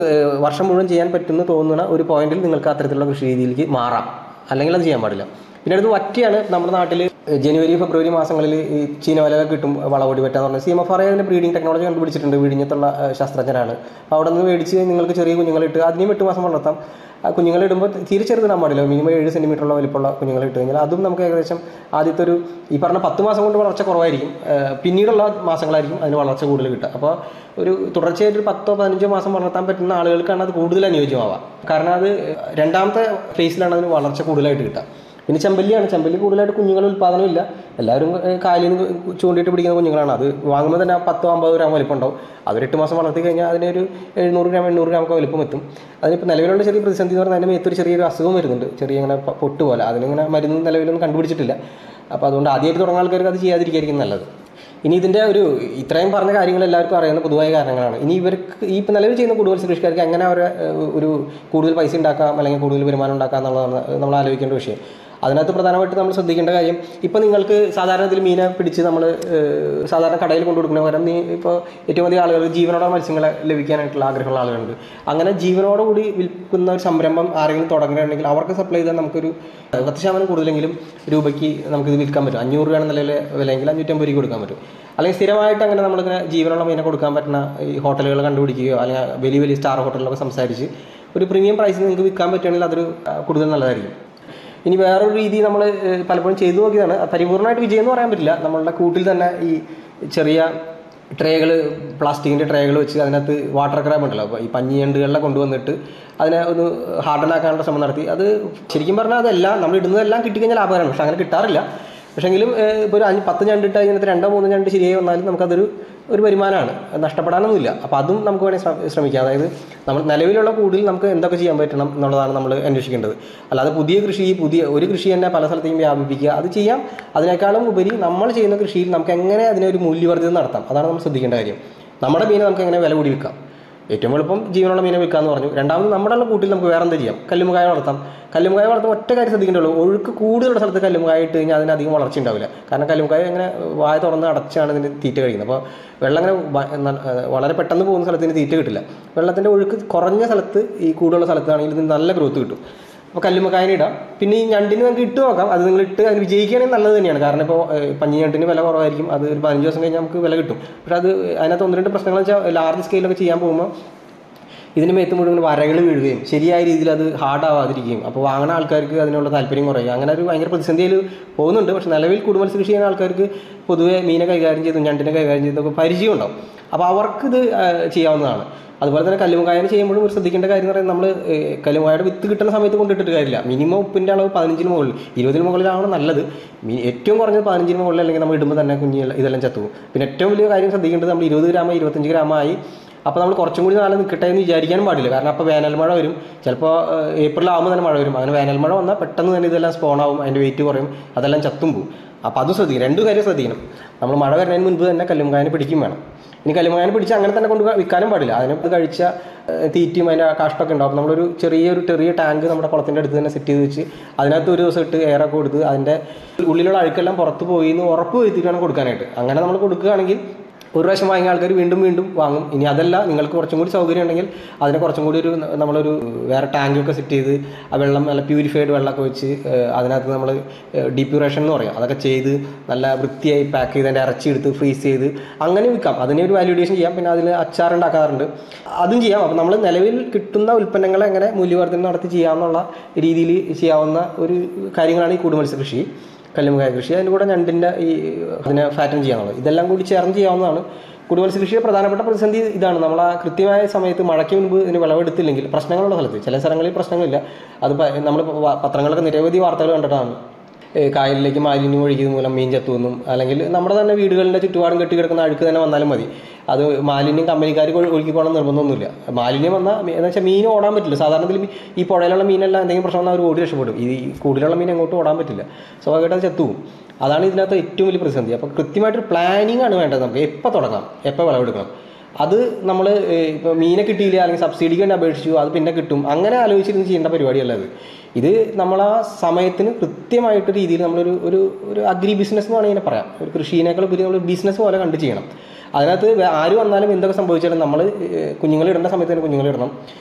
ഏഹ് വർഷം മുഴുവൻ ചെയ്യാൻ പറ്റുമെന്ന് തോന്നുന്ന ഒരു പോയിന്റിൽ നിങ്ങൾക്ക് അത്തരത്തിലുള്ള കൃഷി രീതിയിലേക്ക് മാറാം അല്ലെങ്കിൽ അത് ചെയ്യാൻ പാടില്ല പിന്നെ അടുത്ത് വറ്റിയാണ് നമ്മുടെ നാട്ടിൽ ജനുവരി ഫെബ്രുവരി മാസങ്ങളിൽ ഈ ചീനവലകൾ കിട്ടും വളവൊടി പറ്റാന്ന് പറഞ്ഞാൽ സീമഫാറെ അതിന്റെ ബ്രീഡിംഗ് ടെക്നോളജി കണ്ടുപിടിച്ചിട്ടുണ്ട് വിഴിഞ്ഞത്തുള്ള ഏഹ് ശാസ്ത്രജ്ഞരാണ് അപ്പോൾ അവിടെ നിന്ന് മേടിച്ച് നിങ്ങൾക്ക് ചെറിയ കുഞ്ഞുങ്ങളിട്ട് അതിനെയും എട്ട് മാസം വളർത്താം ആ കുഞ്ഞുങ്ങളെ ഇടുമ്പോൾ തീരെ ചെറുതിടാൻ പാടില്ല മിനിമം ഏഴ് സെന്റിമീറ്ററുള്ള വലിപ്പമുള്ള കുഞ്ഞുങ്ങളെ ഇട്ട് കഴിഞ്ഞാൽ അതും നമുക്ക് ഏകദേശം ആദ്യത്തെ ഒരു ഈ പറഞ്ഞ പത്ത് മാസം കൊണ്ട് വളർച്ച കുറവായിരിക്കും ഏഹ് പിന്നീടുള്ള മാസങ്ങളായിരിക്കും അതിന് വളർച്ച കൂടുതൽ കിട്ടുക അപ്പോൾ ഒരു തുടർച്ചയായിട്ട് ഒരു പത്തോ പതിനഞ്ചോ മാസം വളർത്താൻ പറ്റുന്ന ആളുകൾക്കാണ് അത് കൂടുതൽ അനുയോജ്യമാവുക കാരണം അത് രണ്ടാമത്തെ ഫേസിലാണ് അതിന് വളർച്ച കൂടുതലായിട്ട് കിട്ടുക പിന്നെ ചെമ്പല്ലിയാണ് ചെമ്പല്ലി കൂടുതലായിട്ട് കുഞ്ഞുങ്ങൾ ഉൽപ്പാദനം ഇല്ല എല്ലാവരും ഏഹ് കാലിൽ നിന്ന് ചൂണ്ടിയിട്ട് പിടിക്കുന്ന കുഞ്ഞുങ്ങളാണ് അത് വാങ്ങുമ്പോൾ തന്നെ ആ പത്തോ അമ്പതോ ഗ്രാം വലിപ്പം ഉണ്ടാവും അതൊരു എട്ട് മാസം വളർത്തി കഴിഞ്ഞാൽ അതിനൊരു എഴുന്നൂറ് ഗ്രാം എണ്ണൂറ് ഗ്രാം ഒക്കെ വലിപ്പം എത്തും അതിനിപ്പോൾ നിലവിലുള്ള ചെറിയ പ്രതിസന്ധി എന്ന് പറഞ്ഞാൽ അതിൻ്റെ മേത്തൊരു ചെറിയൊരു അസുഖം വരുന്നുണ്ട് ചെറിയ ഇങ്ങനെ പ- പൊട്ട് പോലെ അതിനിങ്ങനെ മരുന്ന് നിലവിലൊന്നും കണ്ടുപിടിച്ചിട്ടില്ല അപ്പോൾ അതുകൊണ്ട് ആദ്യമായിട്ട് തുടങ്ങുന്ന ആൾക്കാർക്ക് അത് ചെയ്യാതിരിക്കും നല്ലത് ഇനി ഇതിന്റെ ഒരു ഇത്രയും പറഞ്ഞ കാര്യങ്ങൾ എല്ലാവർക്കും അറിയുന്ന പൊതുവായ കാരണങ്ങളാണ് ഇനി ഇവർക്ക് ഈ ഇപ്പം നിലവിൽ ചെയ്യുന്ന കൂടുതൽ കൃഷിക്കാർക്ക് എങ്ങനെ അവരെ ഏഹ്, ഒരു കൂടുതൽ പൈസ ഉണ്ടാക്കാം അല്ലെങ്കിൽ കൂടുതൽ വരുമാനം ഉണ്ടാക്കാം എന്നുള്ളതാണ് നമ്മൾ ആലോചിക്കേണ്ട വിഷയം അതിനകത്ത് പ്രധാനമായിട്ട് നമ്മൾ ശ്രദ്ധിക്കേണ്ട കാര്യം ഇപ്പം നിങ്ങൾക്ക് സാധാരണ ഇതിൽ മീനെ പിടിച്ച് നമ്മൾ സാധാരണ കടയിൽ കൊണ്ടു കൊടുക്കുന്ന പകരം നീ ഇപ്പോൾ ഏറ്റവും അധികം ആളുകൾ ജീവനോടെ മത്സ്യങ്ങളെ ലഭിക്കാനായിട്ടുള്ള ആഗ്രഹമുള്ള ആളുകളുണ്ട് അങ്ങനെ ജീവനോടുകൂടി വിൽക്കുന്ന ഒരു സംരംഭം ആരെങ്കിലും തുടങ്ങുകയാണെങ്കിൽ അവർക്ക് സപ്ലൈ ചെയ്താൽ നമുക്കൊരു പത്ത് ശതമാനം കൂടുതലെങ്കിലും രൂപയ്ക്ക് നമുക്കിത് വിൽക്കാൻ പറ്റും അഞ്ഞൂറ് രൂപയാണ് നിലവിലെ വിലയെങ്കിൽ അഞ്ഞൂറ്റമ്പത് രൂപ കൊടുക്കാൻ പറ്റും അല്ലെങ്കിൽ സ്ഥിരമായിട്ട് അങ്ങനെ നമ്മളിങ്ങനെ ജീവനുള്ള മീനെ കൊടുക്കാൻ പറ്റുന്ന ഈ ഹോട്ടലുകൾ കണ്ടുപിടിക്കുകയോ അല്ലെങ്കിൽ വലിയ വലിയ സ്റ്റാർ ഹോട്ടലിലൊക്കെ സംസാരിച്ച് ഒരു പ്രീമിയം പ്രൈസിൽ നിങ്ങൾക്ക് വിൽക്കാൻ പറ്റുകയാണെങ്കിൽ അതൊരു ആ, കൂടുതൽ നല്ലതായിരിക്കും ഇനി വേറൊരു രീതി നമ്മൾ പലപ്പോഴും ചെയ്തു നോക്കിയതാണ് അത് പരിപൂർണ്ണമായിട്ട് വിജയം എന്ന് പറയാൻ പറ്റില്ല നമ്മളുടെ കൂട്ടിൽ തന്നെ ഈ ചെറിയ ട്രേകൾ പ്ലാസ്റ്റിക്കിൻ്റെ ട്രേകൾ വെച്ച് അതിനകത്ത് വാട്ടർ ക്രാബ് ഉണ്ടല്ലോ അപ്പോൾ ഈ പഞ്ഞിയണ്ടുകളിലെ കൊണ്ടുവന്നിട്ട് അതിനെ ഒന്ന് ഹാർഡൻ ആക്കാനുള്ള ശ്രമം നടത്തി അത് ശരിക്കും പറഞ്ഞാൽ അതെല്ലാം നമ്മൾ ഇടുന്നതെല്ലാം കിട്ടിക്കഴിഞ്ഞാൽ ലാഭകരമാണ് പക്ഷെ അങ്ങനെ കിട്ടാറില്ല പക്ഷെങ്കിലും ഇപ്പോൾ ഒരു അഞ്ച് പത്ത് ഞണ്ടിട്ട് അതിനകത്ത് രണ്ടോ മൂന്നോ ഞണ്ട് ശരിയായി വന്നാലും നമുക്കതൊരു ഒരു വരുമാനമാണ് നഷ്ടപ്പെടാനൊന്നുമില്ല അപ്പോൾ അതും നമുക്ക് വേണമെങ്കിൽ ശ്രമ- ശ്രമിക്കാം അതായത് നമ്മൾ നിലവിലുള്ള കൂടുതൽ നമുക്ക് എന്തൊക്കെ ചെയ്യാൻ പറ്റണം എന്നുള്ളതാണ് നമ്മൾ അന്വേഷിക്കേണ്ടത് അല്ലാതെ പുതിയ കൃഷി പുതിയ ഒരു കൃഷി തന്നെ പല സ്ഥലത്തേക്കും വ്യാപിപ്പിക്കുക അത് ചെയ്യാം അതിനേക്കാളും ഉപരി നമ്മൾ ചെയ്യുന്ന കൃഷിയിൽ നമുക്ക് എങ്ങനെ അതിനെ ഒരു മൂല്യവർദ്ധിതം നടത്താം അതാണ് നമ്മൾ ശ്രദ്ധിക്കേണ്ട കാര്യം നമ്മുടെ മീനെ നമുക്ക് എങ്ങനെ വില കൂടി വിൽക്കാം ഏറ്റവും എളുപ്പം ജീവനുള്ള മീനെ വിൽക്കാന്ന് പറഞ്ഞു രണ്ടാമത് നമ്മുടെ ഉള്ള കൂട്ടിൽ നമുക്ക് വേറെ എന്ത് ചെയ്യാം കല്ലുമുകായ വളർത്താം കല്ലുമുകായ വളർത്താൻ ഒറ്റ കാര്യം ശ്രദ്ധിക്കേണ്ടുള്ളൂ ഒഴുക്ക് കൂടുതലുള്ള സ്ഥലത്ത് കല്ലുമുകായ ഇട്ട് കഴിഞ്ഞാൽ അതിന് അധികം വളർച്ച ഉണ്ടാവില്ല കാരണം കല്ലുമുകായ ഇങ്ങനെ വായ തുറന്ന് അടച്ചാണ് ഇതിന് തീറ്റ കഴിക്കുന്നത് അപ്പോൾ വെള്ളം ഇങ്ങനെ വ- ന- വളരെ പെട്ടെന്ന് പോകുന്ന സ്ഥലത്ത് ഇതിന് തീറ്റ കിട്ടില്ല വെള്ളത്തിൻ്റെ ഒഴുക്ക് കുറഞ്ഞ സ്ഥലത്ത് ഈ കൂടുള്ള സ്ഥലത്താണെങ്കിൽ ഇതിന് നല്ല ഗ്രോത്ത് കിട്ടും അപ്പോൾ കല്ലുമ്മക്കായനെ ഇടാം പിന്നെ ഈ ഞണ്ടിന് നമുക്ക് ഇട്ട് നോക്കാം അത് നിങ്ങൾ ഇട്ട് അതിന് വിജയിക്കുകയാണെങ്കിൽ നല്ലത് തന്നെയാണ് കാരണം ഇപ്പോൾ പഞ്ഞി ഞണ്ടിന് വില കുറവായിരിക്കും അത് ഒരു പതിനഞ്ച് ദിവസം കഴിഞ്ഞാൽ നമുക്ക് വില കിട്ടും പക്ഷേ അത് അതിനകത്ത് ഒന്ന് രണ്ട് പ്രശ്നങ്ങൾ വെച്ചാൽ ലാർജ് സ്കെയിലൊക്കെ ചെയ്യാൻ പോകുമ്പോൾ ഇതിന് മേത്ത് മുഴുവൻ വരകൾ വീഴുകയും ശരിയായ രീതിയിൽ അത് ഹാർഡ് ആവാതിരിക്കുകയും അപ്പോൾ വാങ്ങുന്ന ആൾക്കാർക്ക് അതിനുള്ള താല്പര്യം കുറയുക അങ്ങനെ ഒരു ഭയങ്കര പ്രതിസന്ധിയിൽ പോകുന്നുണ്ട് പക്ഷെ നിലവിൽ കുടുംബമത്സ്യ കൃഷി ചെയ്യുന്ന ആൾക്കാർക്ക് പൊതുവെ മീനെ കൈകാര്യം ചെയ്തും ഞണ്ടിനെ കൈകാര്യം ചെയ്തൊക്കെ പരിചയം ഉണ്ടാവും അപ്പോൾ അവർക്കിത് ആ, ചെയ്യാവുന്നതാണ് അതുപോലെ തന്നെ കല്ലുമുകായനെ ചെയ്യുമ്പോഴും ഒരു ശ്രദ്ധിക്കേണ്ട കാര്യം എന്ന് പറയുന്നത് നമ്മൾ കല്ലുമുകായുടെ വിത്ത് കിട്ടുന്ന സമയത്ത് കൊണ്ടിട്ടിട്ട് കാര്യമില്ല മിനിമം ഉപ്പിൻ്റെ അളവ് പതിനഞ്ചിന് മുകളിൽ ഇരുപതിന് മുകളിലാണ് നല്ലത് മി- ഏറ്റവും കുറഞ്ഞത് പതിനഞ്ചിന് മുകളിൽ അല്ലെങ്കിൽ നമ്മൾ ഇടുമ്പോൾ തന്നെ കുഞ്ഞുങ്ങൾ ഇതെല്ലാം ചത്തുപോകും പിന്നെ ഏറ്റവും വലിയ കാര്യം ശ്രദ്ധിക്കേണ്ടത് നമ്മൾ ഇരുപത് ഗ്രാമോ ഇരുപത്തഞ്ച് ഗ്രാമായി അപ്പോൾ നമ്മൾ കുറച്ചും കൂടി നാളെ നിൽക്കട്ടെ എന്ന് വിചാരിക്കാനും പാടില്ല കാരണം അപ്പോൾ വേനൽ മഴ വരും ചിലപ്പോൾ ഏപ്രിൽ ആകുമ്പോൾ തന്നെ മഴ വരും അങ്ങനെ വേനൽ മഴ വന്നാൽ പെട്ടെന്ന് തന്നെ ഇതെല്ലാം സ്പോൺ ആവും അതിൻ്റെ വെയിറ്റ് കുറയും അതെല്ലാം ചത്തും പോകും അപ്പോൾ അത് ശ്രദ്ധിക്കണം രണ്ടു കാര്യം ശ്രദ്ധിക്കണം നമ്മൾ മഴ വരുന്നതിന് മുൻപ് തന്നെ കല്ലുമുകായനെ പിടിക്കും വേണം ഇനി കല്ലുമുകായനെ പിടിച്ച് അങ്ങനെ തന്നെ കൊണ്ട് വിൽക്കാനും പാടില്ല അതിനകത്ത് കഴിച്ച ഏഹ്, തീറ്റയും അതിൻ്റെ കാഷ്ടമൊക്കെ ഉണ്ടാവും അപ്പോൾ നമ്മളൊരു ചെറിയൊരു ചെറിയ ടാങ്ക് നമ്മുടെ കുളത്തിൻ്റെ അടുത്ത് തന്നെ സെറ്റ് ചെയ്ത് വെച്ച് അതിനകത്ത് ഒരു ദിവസം ഇട്ട് എയറൊക്കെ കൊടുത്ത് അതിൻ്റെ ഉള്ളിലുള്ള അഴുക്കെല്ലാം പുറത്ത് പോയി എന്ന് ഉറപ്പ് വരുത്തിയിട്ട് വേണം കൊടുക്കാനായിട്ട് അങ്ങനെ നമ്മൾ കൊടുക്കുകയാണെങ്കിൽ ഒരു പ്രാവശ്യം വാങ്ങിയ ആൾക്കാർ വീണ്ടും വീണ്ടും വാങ്ങും ഇനി അതല്ല നിങ്ങൾക്ക് കുറച്ചും കൂടി സൗകര്യം ഉണ്ടെങ്കിൽ അതിനെ കുറച്ചും കൂടി ഒരു നമ്മളൊരു വേറെ ടാങ്കൊക്കെ സെറ്റ് ചെയ്ത് ആ വെള്ളം നല്ല പ്യൂരിഫൈഡ് വെള്ളമൊക്കെ വെച്ച് ഏഹ്, അതിനകത്ത് നമ്മൾ ഡീപ്യൂറേഷൻ എന്ന് പറയും അതൊക്കെ ചെയ്ത് നല്ല വൃത്തിയായി പാക്ക് ചെയ്ത് അതിൻ്റെ ഇറച്ചി എടുത്ത് ഫ്രീസ് ചെയ്ത് അങ്ങനെ വിൽക്കാം അതിനെ ഒരു വാല്യൂഡേഷൻ ചെയ്യാം പിന്നെ അതിൽ അച്ചാർ ഉണ്ടാക്കാറുണ്ട് അതും ചെയ്യാം അപ്പോൾ നമ്മൾ നിലവിൽ കിട്ടുന്ന ഉൽപ്പന്നങ്ങളെ എങ്ങനെ മൂല്യവർദ്ധനം നടത്തി ചെയ്യാമെന്നുള്ള രീതിയിൽ ചെയ്യാവുന്ന ഒരു കാര്യങ്ങളാണ് ഈ കൂടുമത്സ്യ കൃഷി കല്ലുമുകായ കൃഷി അതിൻ്റെ കൂടെ ഞണ്ടിൻ്റെ ഈ അതിനെ ഫാറ്റൻ ചെയ്യാന്നുള്ളത് ഇതെല്ലാം കൂടി ചേർന്ന് ചെയ്യാവുന്നതാണ് കുടിമത്സ്യ കൃഷിയുടെ പ്രധാനപ്പെട്ട പ്രതിസന്ധി ഇതാണ് നമ്മൾ ആ കൃത്യമായ സമയത്ത് മഴയ്ക്ക് മുൻപ് ഇതിന് വിളവെടുത്തില്ലെങ്കിൽ പ്രശ്നങ്ങളുള്ള സ്ഥലത്ത് ചില സ്ഥലങ്ങളിൽ പ്രശ്നങ്ങളില്ല അത് നമ്മൾ പത്രങ്ങളൊക്കെ നിരവധി വാർത്തകൾ കണ്ടിട്ടാണ് ഏ, കായലിലേക്ക് മാലിന്യം ഒഴുകിയത് മൂലം മീൻ ചത്തുവെന്നും അല്ലെങ്കിൽ നമ്മുടെ തന്നെ വീടുകളിൻ്റെ ചുറ്റുപാടും കെട്ടി കിടക്കുന്ന അഴുക്ക് തന്നെ വന്നാലും മതി അത് മാലിന്യം കമ്പനിക്കാർക്ക് ഒഴു- ഒഴുക്കി പോകണം നിർബന്ധമൊന്നുമില്ല മാലിന്യം വന്നാൽ എന്ന് വെച്ചാൽ മീൻ ഓടാൻ പറ്റില്ല സാധാരണത്തിൽ ഈ പുഴയിലുള്ള മീനെല്ലാം എന്തെങ്കിലും പ്രശ്നം വന്നാൽ അവർ ഓടി രക്ഷപ്പെടും ഈ കൂടുതലുള്ള മീൻ എങ്ങോട്ടും ഓടാൻ പറ്റില്ല സ്വാഭാവികമായിട്ട് അത് ചത്തുപോകും അതാണ് ഇതിനകത്ത് ഏറ്റവും വലിയ പ്രതിസന്ധി അപ്പോൾ കൃത്യമായിട്ടൊരു പ്ലാനിങ് ആണ് വേണ്ടത് നമുക്ക് എപ്പോൾ തുടങ്ങാം എപ്പോൾ വിളവെടുക്കണം അത് നമ്മൾ ഇപ്പോൾ മീനെ കിട്ടിയില്ല അല്ലെങ്കിൽ സബ്സിഡിക്ക് വേണ്ടി അപേക്ഷിച്ചു അത് പിന്നെ കിട്ടും അങ്ങനെ ആലോചിച്ചിരുന്ന് ചെയ്യേണ്ട പരിപാടിയല്ല അത് ഇത് നമ്മൾ ആ സമയത്തിന് കൃത്യമായിട്ട് രീതിയിൽ നമ്മളൊരു ഒരു ഒരു അഗ്രി ബിസിനസ് എന്ന് വേണമെങ്കിൽ പറയാം ഒരു കൃഷിയേക്കാൾ ഉപരി നമ്മൾ ബിസിനസ് പോലെ കണ്ട് ചെയ്യണം അതിനകത്ത് വേ- ആര് വന്നാലും എന്തൊക്കെ സംഭവിച്ചാലും നമ്മൾ കുഞ്ഞുങ്ങൾ ഇടേണ്ട സമയത്ത് തന്നെ കുഞ്ഞുങ്ങൾ ഇടണം